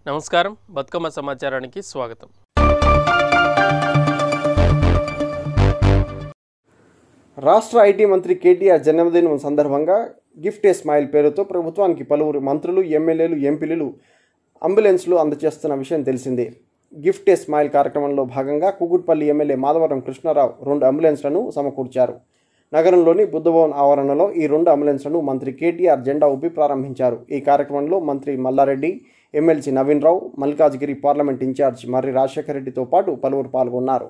నమస్కారం బతుకమ్మ సమాచారానికి స్వాగతం రాష్ట్ర ఐటీ మంత్రి కేటీఆర్ జన్మదినం సందర్భంగా గిఫ్ట్ ఏ స్మైల్ పేరుతో ప్రభుత్వానికి పలువురు మంత్రులు ఎమ్మెల్యేలు ఎంపీలు అంబులెన్స్లు అందజేస్తున్న విషయం తెలిసిందే గిఫ్ట్ ఏ స్మైల్ కార్యక్రమంలో భాగంగా కూకుట్పల్లి ఎమ్మెల్యే మాధవరం కృష్ణారావు రెండు అంబులెన్స్లను సమకూర్చారు నగరంలోని బుద్ధభవన్ ఆవరణలో ఈ రెండు అంబులెన్స్లను మంత్రి కేటీఆర్ జెండా ఊపి ప్రారంభించారు ఈ కార్యక్రమంలో మంత్రి Mallareddy MLC Naveen Rao Malkajgiri parliament incharge Marri Rajasekhara రెడ్డితో పాటు పలువురు పాల్గొన్నారు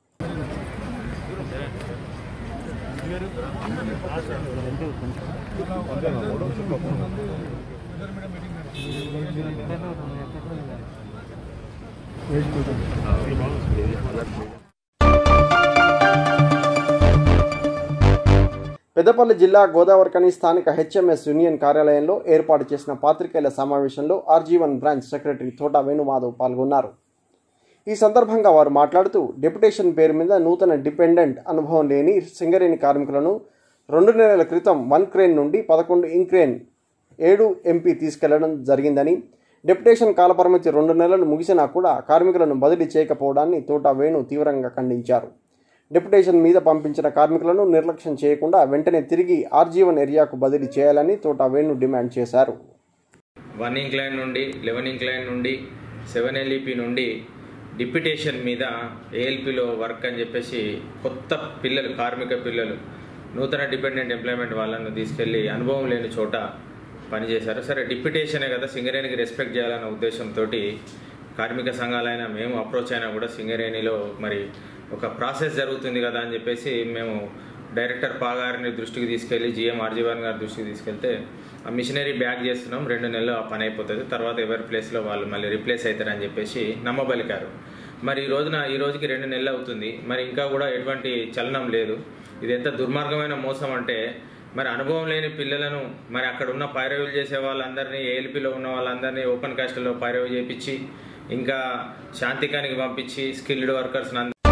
పెద్దపల్లి జిల్లా గోదావరికని స్థానిక హెచ్ఎంఎస్ యూనియన్ కార్యాలయంలో ఏర్పాటు చేసిన పాత్రికేయుల సమావేశంలో ఆర్జీవన్ బ్రాంచ్ సెక్రటరీ తోట వేణుమాధవ్ పాల్గొన్నారు ఈ సందర్భంగా వారు మాట్లాడుతూ డెప్యుటేషన్ పేరు మీద నూతన డిపెండెంట్ అనుభవం లేని సింగరేణి కార్మికులను రెండు నెలల క్రితం వన్ క్రేన్ నుండి పదకొండు ఇంక్రేన్ ఏడు ఎంపీ తీసుకెళ్లడం జరిగిందని డెప్యుటేషన్ కాలపరిమితి రెండు నెలలు ముగిసినా కూడా కార్మికులను బదిలీ చేయకపోవడాన్ని తోట వేణు తీవ్రంగా ఖండించారు డెప్యుటేషన్ మీద పంపించిన కార్మికులను నిర్లక్ష్యం చేయకుండా వెంటనే తిరిగి ఆర్జీవన్ ఏరియాకు బదిలీ చేయాలని తోట వేణు డిమాండ్ చేశారు వన్ ఇంక్లైన్ నుండి లెవెన్ ఇంక్లైన్ నుండి సెవెన్ ఎల్ఈపి నుండి డిప్యుటేషన్ మీద ఏఎల్పిలో వర్క్ అని చెప్పేసి కొత్త పిల్లలు కార్మిక పిల్లలు నూతన డిపెండెంట్ ఎంప్లాయ్మెంట్ వాళ్ళను తీసుకెళ్ళి అనుభవం లేని చోట పనిచేశారు సరే డిప్యుటేషనే కదా సింగరేణికి రెస్పెక్ట్ చేయాలన్న ఉద్దేశంతో కార్మిక సంఘాలైన మేము అప్రోచ్ అయినా కూడా సింగరేణిలో మరి ఒక ప్రాసెస్ జరుగుతుంది కదా అని చెప్పేసి మేము డైరెక్టర్ పా గారిని దృష్టికి తీసుకెళ్ళి జిఎం ఆర్జీవన్ గారి దృష్టికి తీసుకెళ్తే ఆ మిషనరీ బ్యాక్ చేస్తున్నాం రెండు నెలలు ఆ పని అయిపోతుంది తర్వాత ఎవరి ప్లేస్లో వాళ్ళు మళ్ళీ రిప్లేస్ అవుతారని చెప్పేసి నమ్మబలికారు మరి ఈ రోజున ఈ రోజుకి రెండు నెలలు అవుతుంది మరి ఇంకా కూడా ఎటువంటి చలనం లేదు ఇది ఎంత దుర్మార్గమైన మోసం అంటే మరి అనుభవం లేని పిల్లలను మరి అక్కడ ఉన్న పైరవీలు చేసే వాళ్ళందరినీ ఏఎల్పీలో ఉన్న వాళ్ళందరినీ ఓపెన్ కాస్ట్లో పైరవి చేపించి ఇంకా శాంతికానికి పంపించి స్కిల్డ్ వర్కర్స్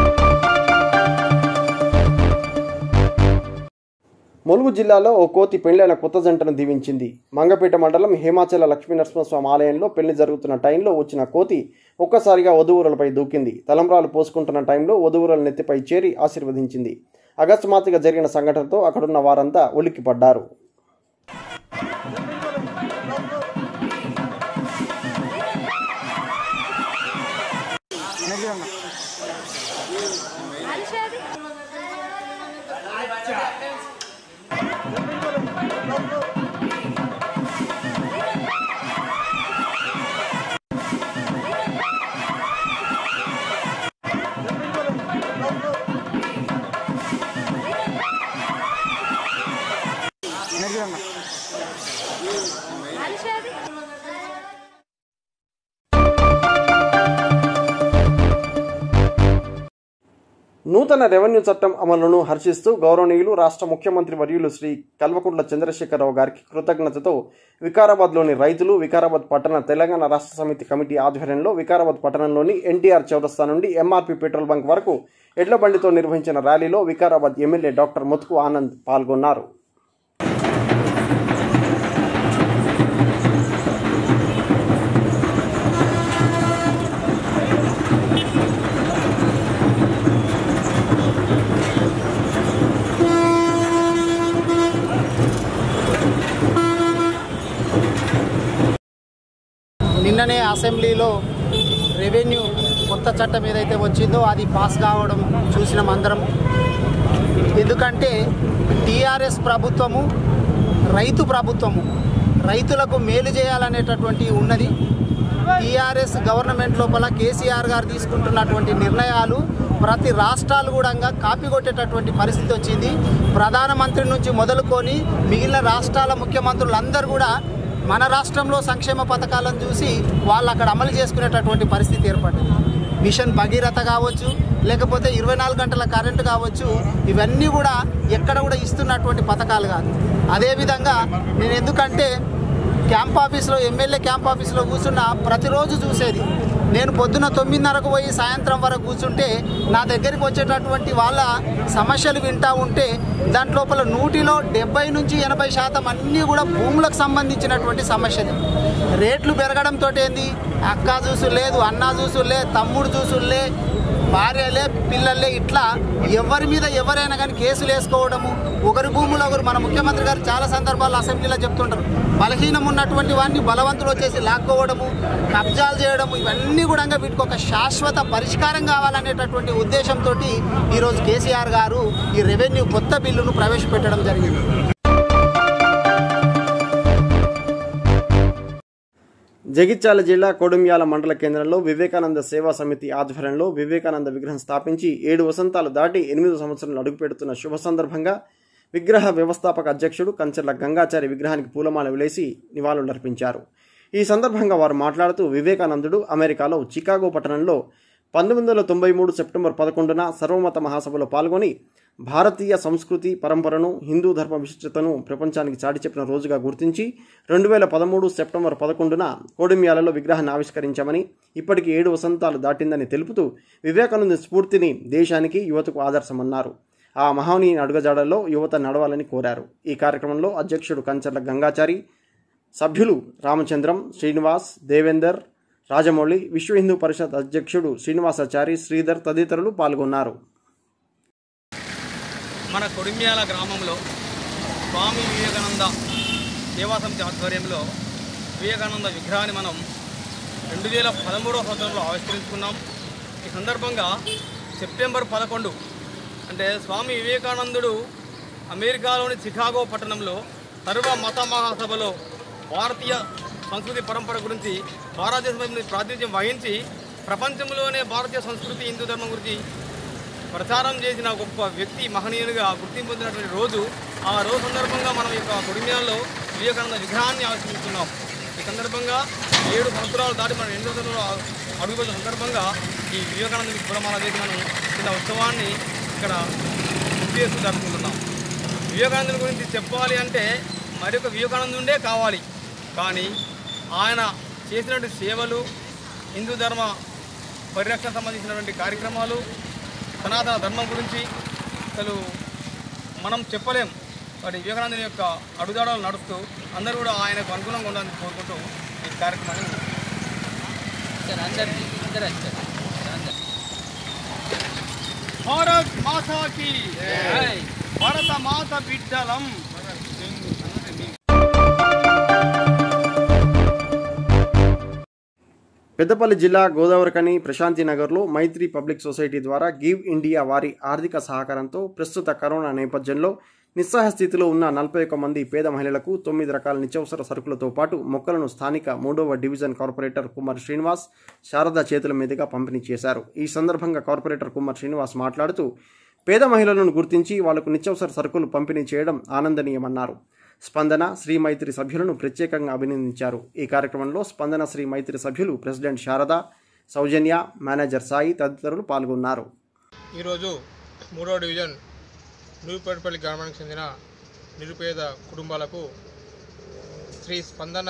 ములుగు జిల్లాలో ఓ కోతి పెళ్లైన కొత్త జంటను దీవించింది మంగపేట మండలం హేమాచల లక్ష్మీ నరసింహస్వామి ఆలయంలో పెళ్లి జరుగుతున్న టైంలో వచ్చిన కోతి ఒక్కసారిగా వధువురులపై దూకింది తలంబ్రాలు పోసుకుంటున్న టైంలో వధువురుల నెత్తిపై చేరి ఆశీర్వదించింది అకస్మాత్తుగా జరిగిన సంఘటనతో అక్కడున్న వారంతా ఉలిక్కిపడ్డారు నూతన రెవెన్యూ చట్టం అమలును హర్షిస్తూ గౌరవనీయులు రాష్ట్ర ముఖ్యమంత్రి వర్యులు శ్రీ కల్వకుంట్ల చంద్రశేఖరరావు గారికి కృతజ్ఞతతో వికారాబాద్లోని రైతులు వికారాబాద్ పట్టణ తెలంగాణ రాష్ట్ర సమితి కమిటీ ఆధ్వర్యంలో వికారాబాద్ పట్టణంలోని ఎన్టీఆర్ చౌరస్తా నుండి ఎంఆర్పి పెట్రోల్ బంక్ వరకు ఎడ్ల బండితో నిర్వహించిన ర్యాలీలో వికారాబాద్ ఎమ్మెల్యే డాక్టర్ ముత్కు ఆనంద్ పాల్గొన్నారు నిన్ననే అసెంబ్లీలో రెవెన్యూ కొత్త చట్టం ఏదైతే వచ్చిందో అది పాస్ కావడం చూసినాం అందరం ఎందుకంటే టీఆర్ఎస్ ప్రభుత్వము రైతు ప్రభుత్వము రైతులకు మేలు చేయాలనేటటువంటి ఉన్నది టీఆర్ఎస్ గవర్నమెంట్ లోపల కేసీఆర్ గారు తీసుకుంటున్నటువంటి నిర్ణయాలు ప్రతి రాష్ట్రాలు కూడా కాపీ కొట్టేటటువంటి పరిస్థితి వచ్చింది ప్రధానమంత్రి నుంచి మొదలుకొని మిగిలిన రాష్ట్రాల ముఖ్యమంత్రులందరూ కూడా మన రాష్ట్రంలో సంక్షేమ పథకాలను చూసి వాళ్ళు అక్కడ అమలు చేసుకునేటటువంటి పరిస్థితి ఏర్పడింది మిషన్ భగీరథ కావచ్చు లేకపోతే ఇరవై నాలుగు గంటల కరెంటు కావచ్చు ఇవన్నీ కూడా ఎక్కడ కూడా ఇస్తున్నటువంటి పథకాలు కాదు అదేవిధంగా నేను ఎందుకంటే క్యాంప్ ఆఫీస్లో ఎమ్మెల్యే క్యాంప్ ఆఫీస్లో కూర్చున్న ప్రతిరోజు చూసేది నేను పొద్దున తొమ్మిదిన్నరకు పోయి సాయంత్రం వరకు కూర్చుంటే నా దగ్గరికి వచ్చేటటువంటి వాళ్ళ సమస్యలు వింటా ఉంటే దాంట్లోపల నూటిలో డెబ్బై నుంచి ఎనభై శాతం అన్నీ కూడా భూములకు సంబంధించినటువంటి సమస్యలు రేట్లు పెరగడంతో ఏంది అక్క చూసు లేదు అన్న చూసు లే తమ్ముడు చూసులే భార్యలే పిల్లలే ఇట్లా ఎవరి మీద ఎవరైనా కానీ కేసులు వేసుకోవడము ఒకరి భూములు ఒకరు మన ముఖ్యమంత్రి గారు చాలా సందర్భాల్లో అసెంబ్లీలో చెప్తుంటారు బలహీనం ఉన్నటువంటి వాడిని బలవంతులు వచ్చేసి లాక్కోవడము కబ్జాలు చేయడము ఇవన్నీ కూడా వీటికి ఒక శాశ్వత పరిష్కారం కావాలనేటటువంటి ఉద్దేశంతో ఈరోజు కేసీఆర్ గారు ఈ రెవెన్యూ కొత్త బిల్లును ప్రవేశపెట్టడం జరిగింది జగిత్యాల జిల్లా కొడుమ్యాల మండల కేంద్రంలో వివేకానంద సేవా సమితి ఆధ్వర్యంలో వివేకానంద విగ్రహం స్థాపించి ఏడు వసంతాలు దాటి ఎనిమిది సంవత్సరాలు అడుగుపెడుతున్న శుభ సందర్భంగా విగ్రహ వ్యవస్థాపక అధ్యక్షుడు కంచెర్ల గంగాచారి విగ్రహానికి పూలమాల వేసి నివాళులర్పించారు ఈ సందర్భంగా వారు మాట్లాడుతూ వివేకానందుడు అమెరికాలో చికాగో పట్టణంలో పంతొమ్మిది వందల తొంభై మూడు సెప్టెంబర్ పదకొండున సర్వమత మహాసభలో పాల్గొని భారతీయ సంస్కృతి పరంపరను హిందూ ధర్మ విశిష్టతను ప్రపంచానికి చాటి చెప్పిన రోజుగా గుర్తించి రెండు వేల పదమూడు సెప్టెంబర్ పదకొండున కోడిమ్యాలలో విగ్రహాన్ని ఆవిష్కరించామని ఇప్పటికి ఏడు వసంతాలు దాటిందని తెలుపుతూ వివేకానంద స్ఫూర్తిని దేశానికి యువతకు ఆదర్శమన్నారు ఆ మహనీయ అడుగజాడల్లో యువత నడవాలని కోరారు ఈ కార్యక్రమంలో అధ్యక్షుడు కంచర్ల గంగాచారి సభ్యులు రామచంద్రం శ్రీనివాస్ దేవేందర్ రాజమౌళి విశ్వ హిందూ పరిషత్ అధ్యక్షుడు శ్రీనివాసాచారి శ్రీధర్ తదితరులు పాల్గొన్నారు మన కొడిమ్యాల గ్రామంలో స్వామి వివేకానంద సేవా సమితి ఆధ్వర్యంలో వివేకానంద విగ్రహాన్ని మనం రెండు వేల పదమూడవ సంవత్సరంలో ఆవిష్కరించుకున్నాం ఈ సందర్భంగా సెప్టెంబర్ పదకొండు అంటే స్వామి వివేకానందుడు అమెరికాలోని చికాగో పట్టణంలో సర్వ మత మహాసభలో భారతీయ సంస్కృతి పరంపర గురించి భారతదేశం ప్రాతినిధ్యం వహించి ప్రపంచంలోనే భారతీయ సంస్కృతి హిందూ ధర్మం గురించి ప్రచారం చేసిన గొప్ప వ్యక్తి మహనీయునిగా గుర్తింపు పొందినటువంటి రోజు ఆ రోజు సందర్భంగా మనం ఈ యొక్క కుటుంబాల్లో వివేకానంద విగ్రహాన్ని ఆవిష్కరిస్తున్నాం ఈ సందర్భంగా ఏడు సంవత్సరాలు దాటి మనం ఎనిమిది సంవత్సరాలు అడుగుపెట్టిన సందర్భంగా ఈ వివేకానంద కులమాల వేసి మనం చిన్న ఉత్సవాన్ని ఇక్కడ గుర్తు చేస్తూ జరుపుకుంటున్నాం వివేకానందుని గురించి చెప్పాలి అంటే మరి ఒక వివేకానందుండే కావాలి కానీ ఆయన చేసినటువంటి సేవలు హిందూ ధర్మ పరిరక్షణ సంబంధించినటువంటి కార్యక్రమాలు సనాతన ధర్మం గురించి అసలు మనం చెప్పలేం వాటి వివేకానందుని యొక్క అడుగుదాడలు నడుస్తూ అందరూ కూడా ఆయనకు అనుగుణంగా ఉండాలని కోరుకుంటూ ఈ కార్యక్రమాన్ని భారత్ మాతాకి భారత మాత బిడ్డలం పెద్దపల్లి జిల్లా గోదావరికని ప్రశాంతి నగర్లో మైత్రి పబ్లిక్ సొసైటీ ద్వారా గివ్ ఇండియా వారి ఆర్థిక సహకారంతో ప్రస్తుత కరోనా నేపథ్యంలో నిస్సహాయ స్థితిలో ఉన్న నలభై ఒక్క మంది పేద మహిళలకు తొమ్మిది రకాల నిత్యావసర సరుకులతో పాటు మొక్కలను స్థానిక మూడవ డివిజన్ కార్పొరేటర్ కుమార్ శ్రీనివాస్ శారద చేతుల మీదుగా పంపిణీ చేశారు ఈ సందర్భంగా కార్పొరేటర్ కుమార్ శ్రీనివాస్ మాట్లాడుతూ పేద మహిళలను గుర్తించి వాళ్లకు నిత్యావసర సరుకులు పంపిణీ చేయడం ఆనందనీయమన్నారు స్పందన శ్రీ మైత్రి సభ్యులను ప్రత్యేకంగా అభినందించారు ఈ కార్యక్రమంలో స్పందన శ్రీ మైత్రి సభ్యులు ప్రెసిడెంట్ శారద సౌజన్య మేనేజర్ సాయి తదితరులు పాల్గొన్నారు ఈరోజు మూడో డివిజన్ నూపేటపల్లి గ్రామానికి చెందిన నిరుపేద కుటుంబాలకు శ్రీ స్పందన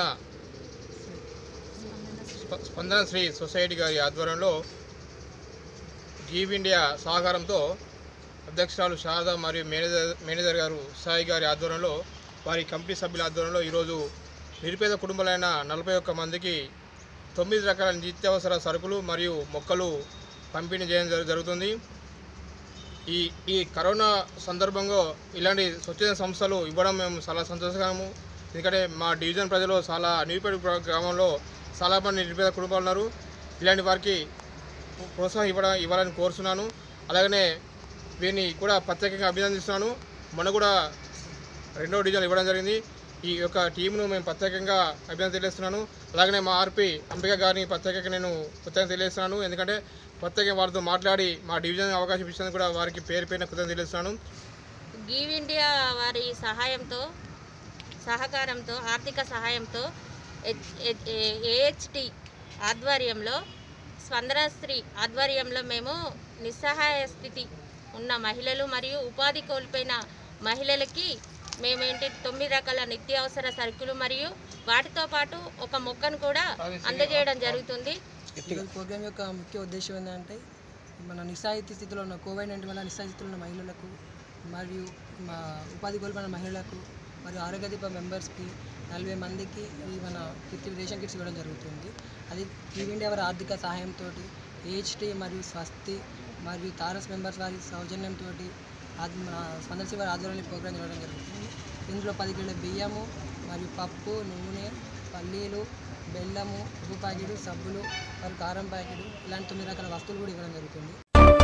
స్ప- స్పందన శ్రీ సొసైటీ గారి ఆధ్వర్యంలో గీవ్ ఇండియా సహకారంతో అధ్యక్షురాలు శారద మరియు మేనేజర్ మేనేజర్ గారు సాయి గారి ఆధ్వర్యంలో వారి కమిటీ సభ్యుల ఆధ్వర్యంలో ఈరోజు నిరుపేద కుటుంబాలైన నలభై ఒక్క మందికి తొమ్మిది రకాల నిత్యావసర సరుకులు మరియు మొక్కలు పంపిణీ చేయడం జరు- జరుగుతుంది ఈ ఈ కరోనా సందర్భంగా ఇలాంటి స్వచ్ఛంద సంస్థలు ఇవ్వడం మేము చాలా సంతోషకరము ఎందుకంటే మా డివిజన్ ప్రజలు చాలా నిరుపేద గ్రా- గ్రామంలో చాలా మంది నిరుపేద కుటుంబాలు ఉన్నారు ఇలాంటి వారికి ప్ర- ప్రోత్సాహం ఇవ్వడం ఇవ్వాలని కోరుతున్నాను అలాగనే వీరిని కూడా ప్రత్యేకంగా అభినందిస్తున్నాను మొన్న కూడా రెండో డివిజన్ ఇవ్వడం జరిగింది ఈ యొక్క టీంను మేము ప్రత్యేకంగా అభినందన తెలియజేస్తున్నాను అలాగనే మా ఆర్పి అంబిక గారిని ప్రత్యేకంగా నేను కృతజ్ఞత తెలియజేస్తున్నాను ఎందుకంటే ప్రత్యేకంగా వారితో మాట్లాడి మా డివిజన్ అవకాశం ఇచ్చినందుకు కూడా వారికి పేరు పేరున కృతజ్ఞత తెలియజేస్తున్నాను గివ్ ఇండియా వారి సహాయంతో సహకారంతో ఆర్థిక సహాయంతో ఏహెచ్టి ఆధ్వర్యంలో స్పందనశ్రీ ఆధ్వర్యంలో మేము నిస్సహాయ స్థితి ఉన్న మహిళలు మరియు ఉపాధి కోల్పోయిన మహిళలకి మేమేంటి తొమ్మిది రకాల నిత్యావసర సరుకులు మరియు వాటితో పాటు ఒక మొక్కను కూడా అందజేయడం జరుగుతుంది ఈరోజు ప్రోగ్రామ్ యొక్క ముఖ్య ఉద్దేశం ఏంటంటే మన నిస్సాయితీ స్థితిలో ఉన్న కోవిడ్ నైన్టీన్ వల్ల నిస్సాయి స్థితిలో ఉన్న మహిళలకు మరియు మా ఉపాధి కోల్పోయిన మహిళలకు మరియు ఆరోగ్య దీప మెంబర్స్కి నలభై మందికి ఈ మన కిట్ రేషన్ కిట్స్ ఇవ్వడం జరుగుతుంది అది టీవీ ఇండియా వారి ఆర్థిక సహాయంతో ఏహెచ్టీ మరియు స్వస్తి మరియు తారస్ మెంబర్స్ వారి సౌజన్యంతో మన స్పందన వారి ఆధ్వర్యంలో ప్రోగ్రాం ఇవ్వడం జరుగుతుంది ఇందులో పది కిలోల బియ్యము మరియు పప్పు నూనె పల్లీలు బెల్లము ఉప్పు ప్యాకెట్ సబ్బులు మరియు కారం ప్యాకెట్ ఇలాంటి తొమ్మిది రకాల వస్తువులు కూడా ఇవ్వడం జరుగుతుంది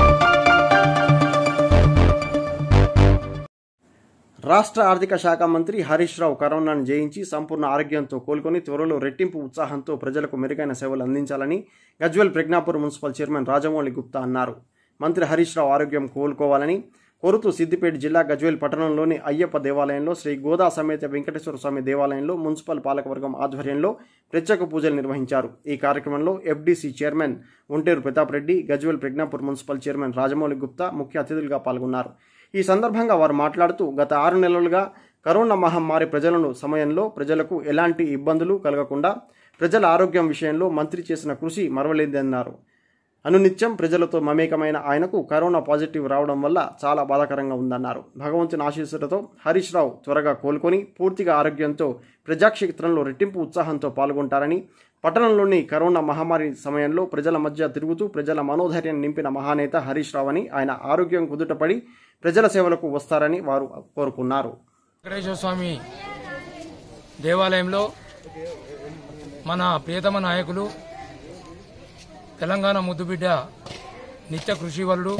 రాష్ట్ర ఆర్థిక శాఖ మంత్రి హరీష్ రావు కరోనాను జయించి సంపూర్ణ ఆరోగ్యంతో కోలుకొని త్వరలో రెట్టింపు ఉత్సాహంతో ప్రజలకు మెరుగైన సేవలు అందించాలని గజ్వెల్ ప్రజ్ఞాపూర్ మున్సిపల్ చైర్మన్ రాజమౌళి గుప్తా అన్నారు మంత్రి హరీష్ రావు ఆరోగ్యం కోలుకోవాలని కోరుతూ సిద్దిపేట జిల్లా గజ్వేల్ పట్టణంలోని అయ్యప్ప దేవాలయంలో శ్రీ గోదా సమేత వెంకటేశ్వర స్వామి దేవాలయంలో మున్సిపల్ పాలకవర్గం ఆధ్వర్యంలో ప్రత్యేక పూజలు నిర్వహించారు ఈ కార్యక్రమంలో FDC chairman Onteru Pratap Reddy Gajwel Prajnapur municipal chairman Rajamouli Gupta ముఖ్య అతిథులుగా పాల్గొన్నారు ఈ సందర్భంగా వారు మాట్లాడుతూ గత ఆరు నెలలుగా కరోనా మహమ్మారి ప్రజలను సమయంలో ప్రజలకు ఎలాంటి ఇబ్బందులు కలగకుండా ప్రజల ఆరోగ్యం విషయంలో మంత్రి చేసిన కృషి మరవలేదన్నారు అనునిత్యం ప్రజలతో మమేకమైన ఆయనకు కరోనా పాజిటివ్ రావడం వల్ల చాలా బాధాకరంగా ఉందన్నారు భగవంతుని ఆశీస్సులతో హరీష్ రావు త్వరగా కోలుకొని పూర్తిగా ఆరోగ్యంతో ప్రజాక్షేత్రంలో రెట్టింపు ఉత్సాహంతో పాల్గొంటారని పట్టణంలోని కరోనా మహమ్మారి సమయంలో ప్రజల మధ్య తిరుగుతూ ప్రజల మనోధైర్యం నింపిన మహానేత హరీష్ రావు అని ఆయన ఆరోగ్యం కుదుటపడి ప్రజల సేవలకు వస్తారని వారు కోరుకున్నారు వెంకటేశ్వర స్వామి దేవాలయంలో మన ప్రియతమ నాయకులు తెలంగాణ ముద్దుబిడ్డ నిత్య కృషి వలుడు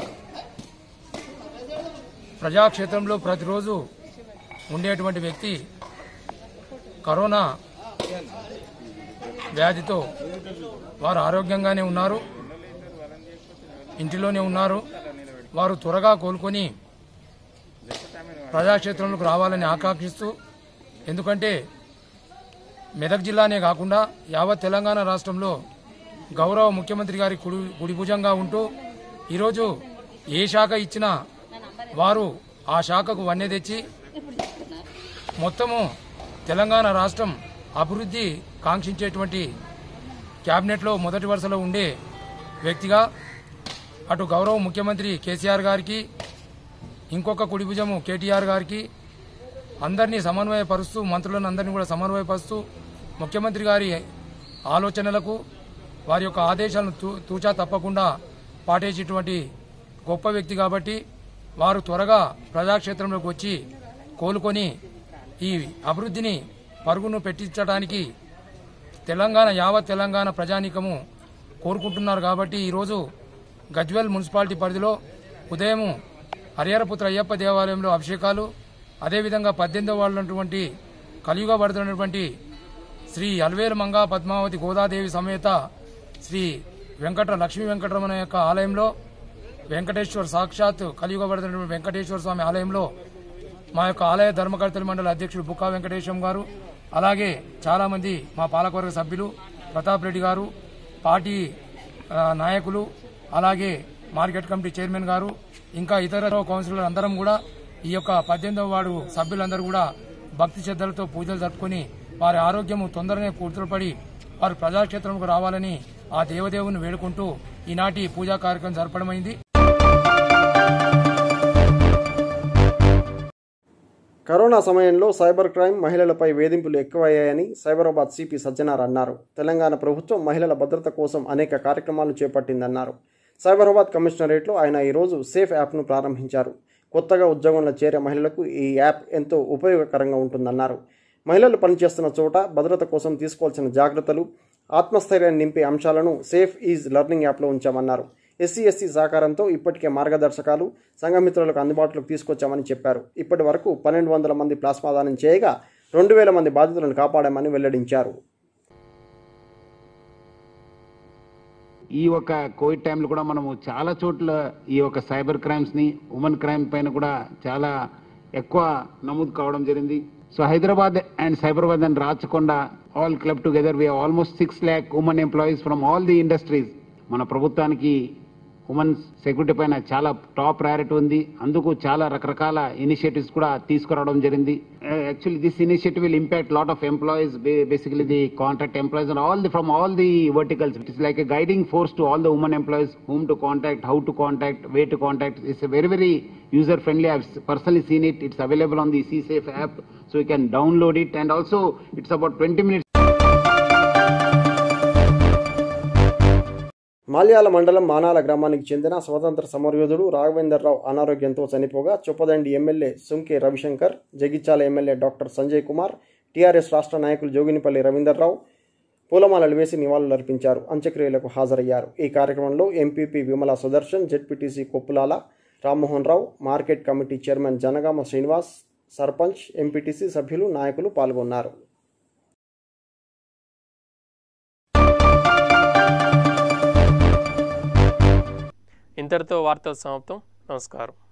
ప్రజాక్షేత్రంలో ప్రతిరోజు ఉండేటువంటి వ్యక్తి కరోనా వ్యాధితో వారు ఆరోగ్యంగానే ఉన్నారు ఇంటిలోనే ఉన్నారు వారు త్వరగా కోలుకొని ప్రజాక్షేత్రంలోకి రావాలని ఆకాంక్షిస్తూ ఎందుకంటే మెదక్ జిల్లానే కాకుండా యావత్ తెలంగాణ రాష్ట్రంలో గౌరవ ముఖ్యమంత్రి గారి కుడి కుడిభుజంగా ఉంటూ ఈరోజు ఏ శాఖ ఇచ్చినా వారు ఆ శాఖకు వన్నె తెచ్చి మొత్తము తెలంగాణ రాష్ట్రం అభివృద్ధి కాంక్షించేటువంటి క్యాబినెట్లో మొదటి వరుసలో ఉండే వ్యక్తిగా అటు గౌరవ ముఖ్యమంత్రి కేసీఆర్ గారికి ఇంకొక కుడిభుజము కేటీఆర్ గారికి అందరినీ సమన్వయపరుస్తూ మంత్రులను అందరినీ కూడా సమన్వయపరుస్తూ ముఖ్యమంత్రి గారి ఆలోచనలకు వారి యొక్క ఆదేశాలను తూ తూచా తప్పకుండా పాటించేటువంటి గొప్ప వ్యక్తి కాబట్టి వారు త్వరగా ప్రజాక్షేత్రంలోకి వచ్చి కోలుకొని ఈ అభివృద్ధిని పరుగును పెట్టించడానికి తెలంగాణ యావత్ తెలంగాణ ప్రజానీకము కోరుకుంటున్నారు కాబట్టి ఈరోజు గజ్వెల్ మున్సిపాలిటీ పరిధిలో ఉదయం హరిహరపుత్ర అయ్యప్ప దేవాలయంలో అభిషేకాలు అదేవిధంగా పద్దెనిమిదో వాళ్ళటువంటి కలియుగ పడుతున్నటువంటి శ్రీ అల్వేలు మంగా పద్మావతి గోదాదేవి సమేత శ్రీ వెంకట లక్ష్మీ వెంకటరమణ యొక్క ఆలయంలో వెంకటేశ్వర సాక్షాత్ కలియుగ పడుతున్నటువంటి వెంకటేశ్వర స్వామి ఆలయంలో మా యొక్క ఆలయ ధర్మకర్తల మండలి అధ్యక్షుడు బుక్కా వెంకటేశం గారు అలాగే చాలా మంది మా పాలకవర్గ సభ్యులు ప్రతాప్ రెడ్డి గారు పార్టీ ఆ, నాయకులు అలాగే మార్కెట్ కమిటీ చైర్మన్ గారు ఇంకా ఇతర కౌన్సిలర్ అందరం కూడా ఈ యొక్క పద్దెనిమిదవ వార్డు సభ్యులందరూ కూడా భక్తి శ్రద్ధలతో పూజలు జరుపుకొని వారి ఆరోగ్యము తొందరనే కూతురుపడి వారు ప్రజాక్షేత్రంకు రావాలని ఆ దేవదేవుని వేడుకుంటూ ఈనాటి పూజా కార్యక్రమం జరపడమైంది కరోనా సమయంలో సైబర్ క్రైమ్ మహిళలపై వేధింపులు ఎక్కువయ్యాయని సైబరాబాద్ సిపి సజ్జనార్ అన్నారు తెలంగాణ ప్రభుత్వం మహిళల భద్రత కోసం అనేక కార్యక్రమాలు చేపట్టిందన్నారు సైబరాబాద్ కమిషనరేట్లో ఆయన ఈరోజు సేఫ్ యాప్ను ప్రారంభించారు కొత్తగా ఉద్యోగంలో చేరే మహిళలకు ఈ యాప్ ఎంతో ఉపయోగకరంగా ఉంటుందన్నారు మహిళలు పనిచేస్తున్న చోట భద్రత కోసం తీసుకోవాల్సిన జాగ్రత్తలు ఆత్మస్థైర్యాన్ని నింపే అంశాలను సేఫ్ ఈజ్ లెర్నింగ్ యాప్లో ఉంచామన్నారు ఎస్సీ ఎస్సీ సహకారంతో ఇప్పటికే మార్గదర్శకాలు సంఘమిత్రులకు అందుబాటులోకి తీసుకొచ్చామని చెప్పారు ఇప్పటి వరకు పన్నెండు వందల మంది ప్లాస్మా దానం చేయగా రెండు వేల మంది బాధితులను కాపాడామని వెల్లడించారు ఈ యొక్క కోవిడ్ టైంలో కూడా మనము చాలా చోట్ల ఈ యొక్క సైబర్ క్రైమ్స్ని ఉమెన్ క్రైమ్ పైన కూడా చాలా ఎక్కువ నమోదు కావడం జరిగింది so Hyderabad and Cyberabad and Rachakonda all club together we almost six lakh women employees from all the industries మన ప్రభుత్వానికి ఉమెన్ సెక్యూరిటీ పైన చాలా టాప్ ప్రయారిటీ ఉంది అందుకు చాలా రకరకాల ఇనిషియేటివ్స్ కూడా తీసుకురావడం జరిగింది actually this initiative will impact lot of employees basically the contract employees and all the from all the verticals it is like a guiding force to all the women employees whom to contact, how to contact, where to contact. It's a very, very user friendly. I've personally seen it. It's available on the CSafe app, so you can download it. And also, it's about 20 minutes. Malyala మండలం మానాల గ్రామానికి చెందిన స్వతంత్ర సమరయోధుడు రాఘవేందర్రావు అనారోగ్యంతో చనిపోగా Choppadandi MLA Sunke Ravishankar Jagtial MLA doctor Sanjay Kumar TRS రాష్ట్ర నాయకులు జోగినిపల్లి రవీందర్రావు పూలమాలలు వేసి నివాళులర్పించారు అంత్యక్రియలకు హాజరయ్యారు ఈ కార్యక్రమంలో MPP Vimala Sudarshan ZPTC Koppulala Rammohan Rao market committee chairman Janagama Srinivas sarpanch MPTC సభ్యులు నాయకులు పాల్గొన్నారు ఇంతటితో వార్తలు సమాప్తం నమస్కారం